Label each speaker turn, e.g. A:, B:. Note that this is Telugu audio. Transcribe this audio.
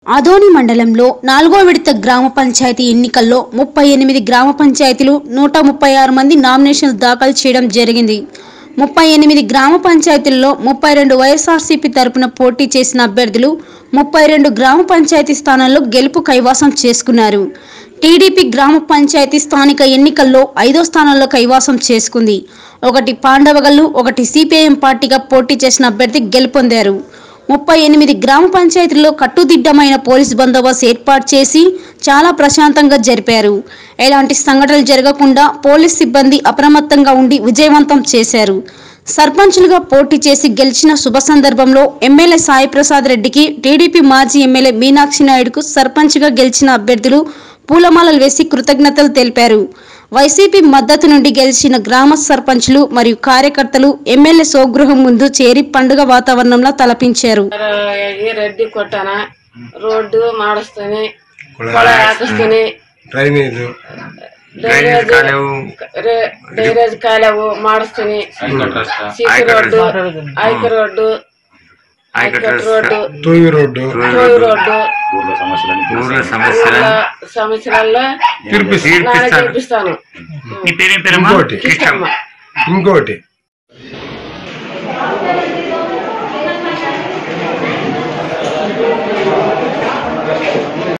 A: ఆదోని మండలంలో నాలుగో విడత గ్రామ పంచాయతీ ఎన్నికల్లో ముప్పై ఎనిమిది గ్రామ పంచాయతీలు నూట ముప్పై ఆరు మంది నామినేషన్లు దాఖలు చేయడం జరిగింది ముప్పై ఎనిమిది గ్రామ పంచాయతీల్లో ముప్పై రెండు వైఎస్ఆర్సీపీ తరపున పోటీ చేసిన అభ్యర్థులు ముప్పై రెండు గ్రామ పంచాయతీ స్థానాల్లో గెలుపు కైవాసం చేసుకున్నారు టీడీపీ గ్రామ పంచాయతీ స్థానిక ఎన్నికల్లో ఐదో స్థానంలో కైవాసం చేసుకుంది ఒకటి పాండవగల్లు ఒకటి సిపిఐఎం పార్టీగా పోటీ చేసిన అభ్యర్థి గెలుపొందారు ముప్పై ఎనిమిది గ్రామ పంచాయతీల్లో కట్టుదిట్టమైన పోలీస్ బందోబస్తు ఏర్పాటు చేసి చాలా ప్రశాంతంగా జరిపారు ఎలాంటి సంఘటనలు జరగకుండా పోలీస్ సిబ్బంది అప్రమత్తంగా ఉండి విజయవంతం చేశారు సర్పంచులుగా పోటీ చేసి గెలిచిన శుభ సందర్భంలో ఎమ్మెల్యే సాయి ప్రసాద్ రెడ్డికి టీడీపీ మాజీ ఎమ్మెల్యే మీనాక్షి నాయుడుకు సర్పంచ్గా గెలిచిన అభ్యర్థులు పూలమాలలు వేసి కృతజ్ఞతలు తెలిపారు వైసీపీ మద్దతు నుండి గెలిచిన గ్రామ సర్పంచులు మరియు కార్యకర్తలు ఎమ్మెల్యే స్వగృహం ముందు చేరి పండుగ వాతావరణంలో తలపించారు
B: ఈ రెడ్డి కొట్టాన రోడ్డు మాడుస్తుంది కొల ಹಾಕಿಸ್ತೀನಿ
C: డ్రైనేజ్
B: ಡ್ರೈನೇಜ್ ರೇ- ಡ್ರೈನೇಜ್ ಕಾಲವು ಮಾಡಿಸ್ತೀನಿ ಸಿಸಿ రోడ్డు ఐక రోడ్డు ఐకట్ రోడ్డు
C: తూయి రోడ్డు
B: టోయ్ రోడ్డు
D: ఊర్లో సమస్యలని
E: ఊర్లో సమస్యలను
B: ఊళ్ళో సంవత్సరాల్లో
C: తీర్పిస్తా
B: నానే చూపిస్తాను
E: నీ పేరేం పేరమ్మా
C: ఇంకోటి
B: కృష్ణమ్మ
C: ఇంకోటి